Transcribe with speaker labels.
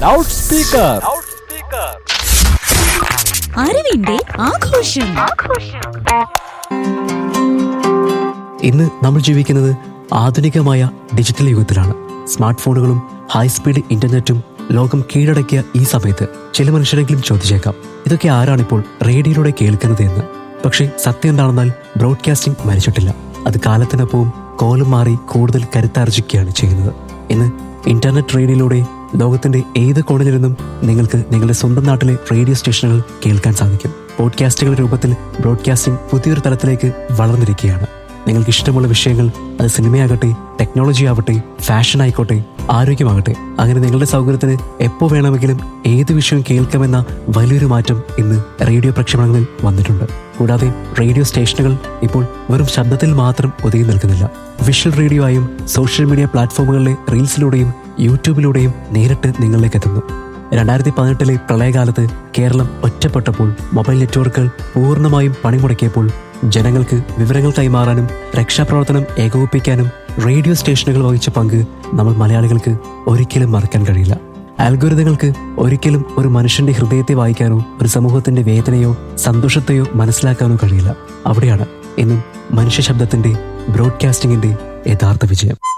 Speaker 1: loud speaker
Speaker 2: അറിവിന്റെ ആഘോഷം
Speaker 3: ഇന്ന് നമ്മൾ ജീവിക്കുന്നത് ആധുനികമായ ഡിജിറ്റൽ യുഗത്തിലാണ് സ്മാർട്ട് ഫോണുകളും ഹൈസ്പീഡ് ഇന്റർനെറ്റും ലോകം കീഴടക്കിയ ഈ സമയത്ത് ചില മനുഷ്യരെങ്കിലും ചോദിച്ചേക്കാം ഇതൊക്കെ ആരാണിപ്പോൾ റേഡിയോയിലൂടെ കേൾക്കുന്നത് എന്ന് പക്ഷേ സത്യം എന്താണെന്നാൽ ബ്രോഡ്കാസ്റ്റിംഗ് മരിച്ചിട്ടില്ല അത് കാലത്തിനൊപ്പവും കോലം മാറി കൂടുതൽ കരുത്താർജിക്കുകയാണ് ചെയ്യുന്നത് ഇന്ന് ഇന്റർനെറ്റ് റേഡിയോയിലൂടെ ലോകത്തിന്റെ ഏത് കോണിലിരുന്നും നിങ്ങൾക്ക് നിങ്ങളുടെ സ്വന്തം നാട്ടിലെ റേഡിയോ സ്റ്റേഷനുകൾ കേൾക്കാൻ സാധിക്കും പോഡ്കാസ്റ്റുകളുടെ രൂപത്തിൽ ബ്രോഡ്കാസ്റ്റിംഗ് പുതിയൊരു തലത്തിലേക്ക് വളർന്നിരിക്കുകയാണ് നിങ്ങൾക്ക് ഇഷ്ടമുള്ള വിഷയങ്ങൾ അത് സിനിമയാകട്ടെ ടെക്നോളജി ആവട്ടെ ഫാഷൻ ആയിക്കോട്ടെ ആരോഗ്യമാകട്ടെ അങ്ങനെ നിങ്ങളുടെ സൗകര്യത്തിന് എപ്പോ വേണമെങ്കിലും ഏത് വിഷയവും കേൾക്കാമെന്ന വലിയൊരു മാറ്റം ഇന്ന് റേഡിയോ പ്രക്ഷേപണങ്ങളിൽ വന്നിട്ടുണ്ട് കൂടാതെ റേഡിയോ സ്റ്റേഷനുകൾ ഇപ്പോൾ വെറും ശബ്ദത്തിൽ മാത്രം ഒതുങ്ങി നിൽക്കുന്നില്ല വിഷ്വൽ റേഡിയോ ആയും സോഷ്യൽ മീഡിയ പ്ലാറ്റ്ഫോമുകളിലെ റീൽസിലൂടെയും യൂട്യൂബിലൂടെയും നേരിട്ട് നിങ്ങളിലേക്ക് എത്തുന്നു രണ്ടായിരത്തി പതിനെട്ടിലെ പ്രളയകാലത്ത് കേരളം ഒറ്റപ്പെട്ടപ്പോൾ മൊബൈൽ നെറ്റ്വർക്കുകൾ പൂർണ്ണമായും പണിമുടക്കിയപ്പോൾ ജനങ്ങൾക്ക് വിവരങ്ങൾ കൈമാറാനും രക്ഷാപ്രവർത്തനം ഏകോപിപ്പിക്കാനും റേഡിയോ സ്റ്റേഷനുകൾ വഹിച്ച പങ്ക് നമ്മൾ മലയാളികൾക്ക് ഒരിക്കലും മറക്കാൻ കഴിയില്ല ആൽഗോരിതങ്ങൾക്ക് ഒരിക്കലും ഒരു മനുഷ്യന്റെ ഹൃദയത്തെ വായിക്കാനോ ഒരു സമൂഹത്തിന്റെ വേദനയോ സന്തോഷത്തെയോ മനസ്സിലാക്കാനോ കഴിയില്ല അവിടെയാണ് ഇന്നും മനുഷ്യ ശബ്ദത്തിന്റെ ബ്രോഡ്കാസ്റ്റിംഗിന്റെ യഥാർത്ഥ വിജയം